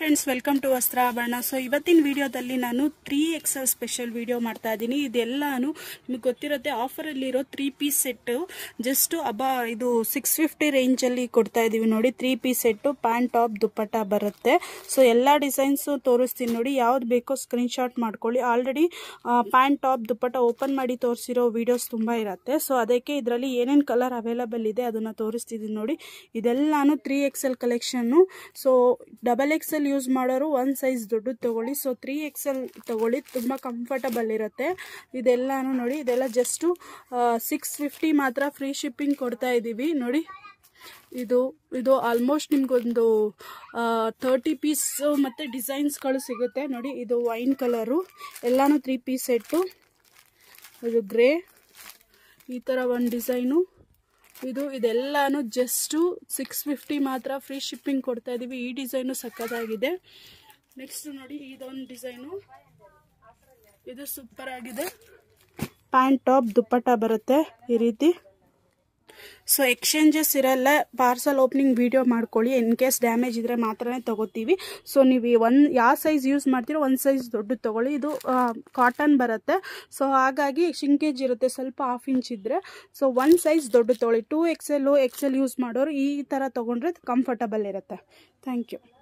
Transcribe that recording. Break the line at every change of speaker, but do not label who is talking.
friends welcome to Vastrabharana so ಇವತ್ತಿನ ವಿಡಿಯೋದಲ್ಲಿ ನಾನು ತ್ರೀ ಎಕ್ಸೆಲ್ ಸ್ಪೆಷಲ್ ವಿಡಿಯೋ ಮಾಡ್ತಾ ಇದ್ದೀನಿ ಇದೆಲ್ಲಾನು ನಿಮಗೆ ಗೊತ್ತಿರುತ್ತೆ ಆಫರಲ್ಲಿರೋ ತ್ರೀ ಪೀಸ್ ಸೆಟ್ಟು ಜಸ್ಟ್ ಅಬಾ ಇದು ಸಿಕ್ಸ್ ಫಿಫ್ಟಿ ರೇಂಜಲ್ಲಿ ಕೊಡ್ತಾ ಇದ್ದೀವಿ ನೋಡಿ three piece set pant top dupatta ಬರುತ್ತೆ ಸೊ ಎಲ್ಲ ಡಿಸೈನ್ಸು ತೋರಿಸ್ತೀನಿ ನೋಡಿ ಯಾವ್ದು ಬೇಕೋ ಸ್ಕ್ರೀನ್ಶಾಟ್ ಮಾಡ್ಕೊಳ್ಳಿ already pant top dupatta open ಮಾಡಿ ತೋರಿಸಿರೋ ವಿಡಿಯೋಸ್ ತುಂಬ ಇರುತ್ತೆ ಸೊ ಅದಕ್ಕೆ ಇದರಲ್ಲಿ ಏನೇನು ಕಲರ್ ಅವೈಲಬಲ್ ಇದೆ ಅದನ್ನು ತೋರಿಸ್ತಿದ್ದೀನಿ ನೋಡಿ ಇದೆಲ್ಲಾನು three excel collection so double excel use ಮಾಡೋರು ಒಂದು ಸೈಜ್ ದೊಡ್ಡದು ತೊಗೊಳ್ಳಿ ಸೊ ತ್ರೀ ಎಕ್ಸೆಲ್ ತೊಗೊಳ್ಳಿ ತುಂಬ ಕಂಫರ್ಟಬಲ್ ಇರುತ್ತೆ ಇದೆಲ್ಲಾನು ನೋಡಿ ಇದೆಲ್ಲ ಜಸ್ಟು ಸಿಕ್ಸ್ ಫಿಫ್ಟಿ ಮಾತ್ರ ಫ್ರೀ ಶಿಪ್ಪಿಂಗ್ ಕೊಡ್ತಾ ಇದ್ದೀವಿ ನೋಡಿ ಇದು ಇದು ಆಲ್ಮೋಸ್ಟ್ ನಿಮ್ಗೊಂದು ತರ್ಟಿ ಪೀಸ್ ಮತ್ತು ಡಿಸೈನ್ಸ್ಗಳು ಸಿಗುತ್ತೆ ನೋಡಿ ಇದು ವೈನ್ ಕಲರು ಎಲ್ಲಾನು ತ್ರೀ ಪೀಸ್ ಸೆಟ್ಟು ಇದು ಗ್ರೇ ಈ ಥರ ಒಂದು ಡಿಸೈನು ಇದು ಇದೆಲ್ಲಾನು ಜಸ್ಟು ಸಿಕ್ಸ್ ಫಿಫ್ಟಿ ಮಾತ್ರ ಫ್ರೀ ಶಿಪ್ಪಿಂಗ್ ಕೊಡ್ತಾ ಇದ್ದೀವಿ ಈ ಡಿಸೈನು ಸಕ್ಕತ್ತಾಗಿದೆ ನೆಕ್ಸ್ಟ್ ನೋಡಿ ಇದೊಂದು ಡಿಸೈನು ಇದು ಸೂಪರ್ ಆಗಿದೆ ಪ್ಯಾಂಟ್ ಟಾಪ್ ದುಪ್ಪಟ್ಟ ಬರುತ್ತೆ ಈ ರೀತಿ ಸೊ ಎಕ್ಸ್ಚೇಂಜಸ್ ಇರಲ್ಲ ಪಾರ್ಸಲ್ ಓಪನಿಂಗ್ ವಿಡಿಯೋ ಮಾಡ್ಕೊಳ್ಳಿ ಇನ್ ಕೇಸ್ ಡ್ಯಾಮೇಜ್ ಇದ್ರೆ ಮಾತ್ರನೇ ತಗೋತೀವಿ ಸೊ ನೀವು ಒಂದು ಯಾವ ಸೈಜ್ ಯೂಸ್ ಮಾಡ್ತೀರೋ ಒಂದು ಸೈಜ್ ದೊಡ್ಡದು ತಗೊಳ್ಳಿ ಇದು ಕಾಟನ್ ಬರುತ್ತೆ ಸೊ ಹಾಗಾಗಿ ಶಿಂಕೇಜ್ ಇರುತ್ತೆ ಸ್ವಲ್ಪ ಹಾಫ್ ಇಂಚ್ ಇದ್ದರೆ ಸೊ ಒಂದು ಸೈಜ್ ದೊಡ್ಡದು ತೊಗೊಳ್ಳಿ ಟೂ ಎಕ್ಸೆಲ್ಲು ಎಕ್ಸೆಲ್ ಯೂಸ್ ಮಾಡೋರು ಈ ಥರ ತೊಗೊಂಡ್ರೆ ಕಂಫರ್ಟಬಲ್ ಇರುತ್ತೆ ಥ್ಯಾಂಕ್ ಯು